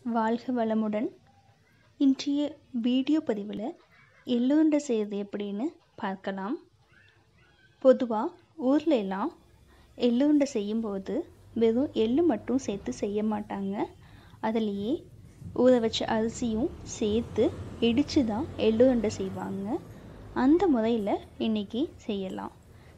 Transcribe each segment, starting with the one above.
வாழ்க வளமுடன் இன்றைய வீடியோ பதிவில் எள்ளுருண்டை செய்கிறது எப்படின்னு பார்க்கலாம் பொதுவாக ஊரில் எல்லாம் எள்ளுருண்டை செய்யும்போது வெறும் எள்ளு மட்டும் சேர்த்து செய்ய மாட்டாங்க அதுலேயே ஊற வச்ச அரிசியும் சேர்த்து இடித்து தான் எள்ளுருண்டை செய்வாங்க அந்த முறையில் இன்றைக்கி செய்யலாம்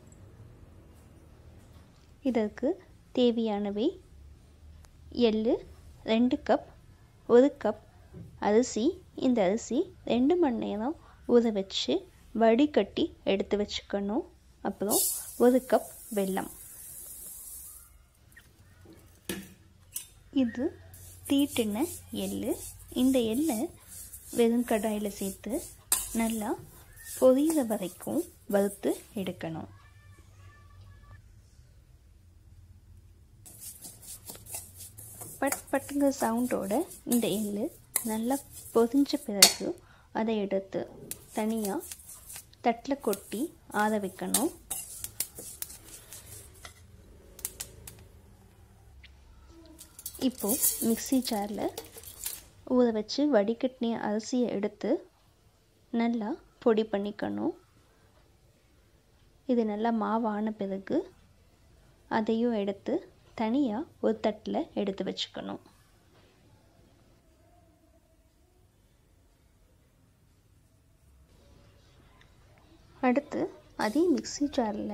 இதற்கு தேவையானவை எள்ளு ரெண்டு கப் ஒரு கப் அரிசி இந்த அரிசி ரெண்டு மணி நேரம் ஊற வச்சு வடிகட்டி எடுத்து வச்சுக்கணும் அப்புறம் ஒரு கப் வெல்லம் இது தீட்டின எள்ளு இந்த எள்ளை வெறும் கடாயில் சேர்த்து நல்லா பொரியிற வரைக்கும் வறுத்து எடுக்கணும் பட் பட்டுங்க சவுண்டோட இந்த எள்ளு நல்லா பொதிஞ்ச பிறகு அதை எடுத்து தனியாக தட்டில் கொட்டி ஆற வைக்கணும் இப்போது மிக்சி ஜாரில் ஊற வச்சு வடிகட்டின அரிசியை எடுத்து நல்லா பொடி பண்ணிக்கணும் இது நல்லா மாவான பிறகு அதையும் எடுத்து தனியாக ஒரு தட்டில் எடுத்து வச்சுக்கணும் அடுத்து அதே மிக்சி ஜாரில்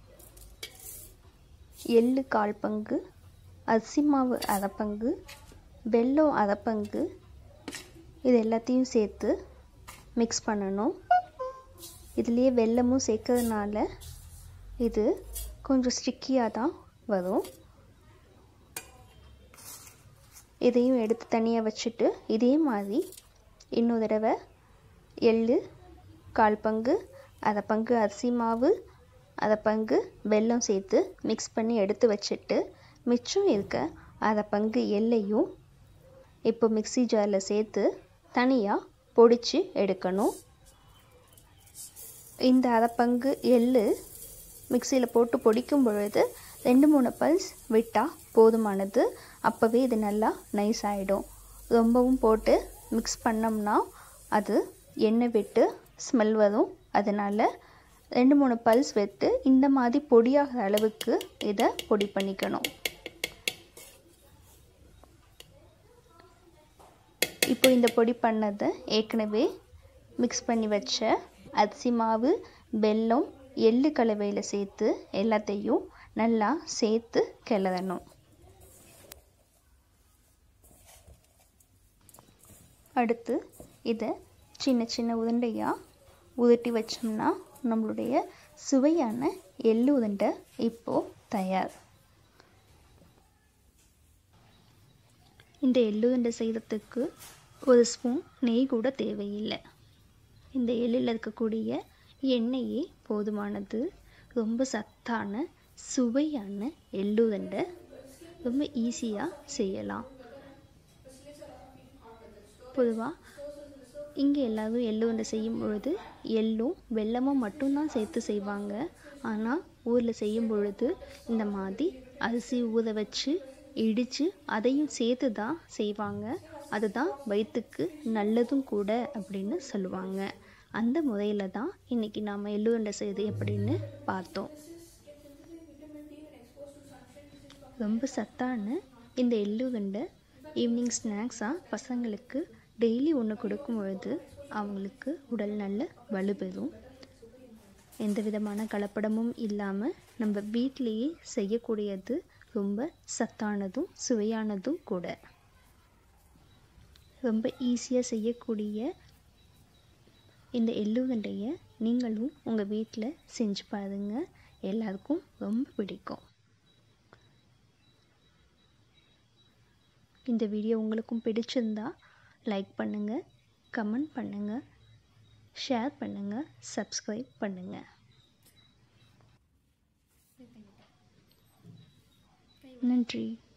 எள்ளு கால் பங்கு அரிசி மாவு அரை பங்கு வெல்லம் அரை பங்கு இது எல்லாத்தையும் சேர்த்து மிக்ஸ் பண்ணணும் இதுலேயே வெல்லமும் சேர்க்கறதுனால இது கொஞ்சம் ஸ்டிக்கியாக தான் வரும் இதையும் எடுத்து தனியாக வச்சுட்டு இதே மாதிரி இன்னொரு தடவை எள்ளு கால் பங்கு அரை பங்கு அரிசி மாவு அரை பங்கு வெல்லம் சேர்த்து மிக்ஸ் பண்ணி எடுத்து வச்சுட்டு மிச்சம் இருக்க அரை பங்கு எள்ளையும் இப்போ மிக்சி ஜாரில் சேர்த்து தனியாக பொடிச்சு எடுக்கணும் இந்த அரை பங்கு எள்ளு மிக்சியில் போட்டு பொடிக்கும் பொழுது ரெண்டு மூணு பல்ஸ் விட்டால் போதுமானது அப்போவே இது நல்லா நைஸ் ஆகிடும் ரொம்பவும் போட்டு மிக்ஸ் பண்ணோம்னா அது எண்ணெய் விட்டு ஸ்மெல் வரும் அதனால் ரெண்டு மூணு பல்ஸ் விட்டு இந்த மாதிரி பொடியாகிற அளவுக்கு இதை பொடி பண்ணிக்கணும் இப்போ இந்த பொடி பண்ணதை ஏற்கனவே மிக்ஸ் பண்ணி வச்ச அரிசி மாவு வெல்லம் எள்ளு கலவையில் சேர்த்து எல்லாத்தையும் நல்லா சேர்த்து கிளறணும் அடுத்து இதை சின்ன சின்ன உருண்டையாக உருட்டி வச்சோம்னா நம்மளுடைய சுவையான எள்ளு உருண்டை இப்போது தயார் இந்த எள்ளு உருண்டை செய்கிறதுக்கு ஒரு ஸ்பூன் நெய் கூட தேவையில்லை இந்த எள்ளில் இருக்கக்கூடிய எண்ணெயே போதுமானது ரொம்ப சத்தான சுவையான எள்ளு உருண்டை ரொம்ப ஈஸியாக செய்யலாம் பொதுவாக இங்கே எல்லோரும் எள்ளு உருண்டை செய்யும் பொழுது எள்ளும் வெல்லமும் மட்டும்தான் சேர்த்து செய்வாங்க ஆனால் ஊரில் செய்யும் பொழுது இந்த மாதிரி அரிசி ஊற வச்சு இடித்து அதையும் சேர்த்து தான் செய்வாங்க அதுதான் வயிற்றுக்கு நல்லதும் கூட அப்படின்னு சொல்லுவாங்க அந்த முறையில் தான் இன்றைக்கி நாம் எள்ளு உருண்டை செய்து எப்படின்னு பார்த்தோம் ரொம்ப சத்தான இந்த எள்ளு உருண்டை ஈவினிங் ஸ்நாக்ஸாக பசங்களுக்கு டெய்லி ஒன்று கொடுக்கும் பொழுது அவங்களுக்கு உடல் நல்ல வலுப்பெறும் எந்த விதமான கலப்படமும் இல்லாமல் நம்ம வீட்டிலேயே செய்யக்கூடியது ரொம்ப சத்தானதும் சுவையானதும் கூட ரொம்ப ஈஸியாக செய்யக்கூடிய இந்த எள்ளுருண்டையை நீங்களும் உங்கள் வீட்டில் செஞ்சு பாருங்கள் எல்லாருக்கும் ரொம்ப பிடிக்கும் இந்த வீடியோ உங்களுக்கும் பிடிச்சிருந்தா லைக் பண்ணுங்கள் கமெண்ட் பண்ணுங்கள் ஷேர் பண்ணுங்கள் சப்ஸ்கிரைப் பண்ணுங்கள் நன்றி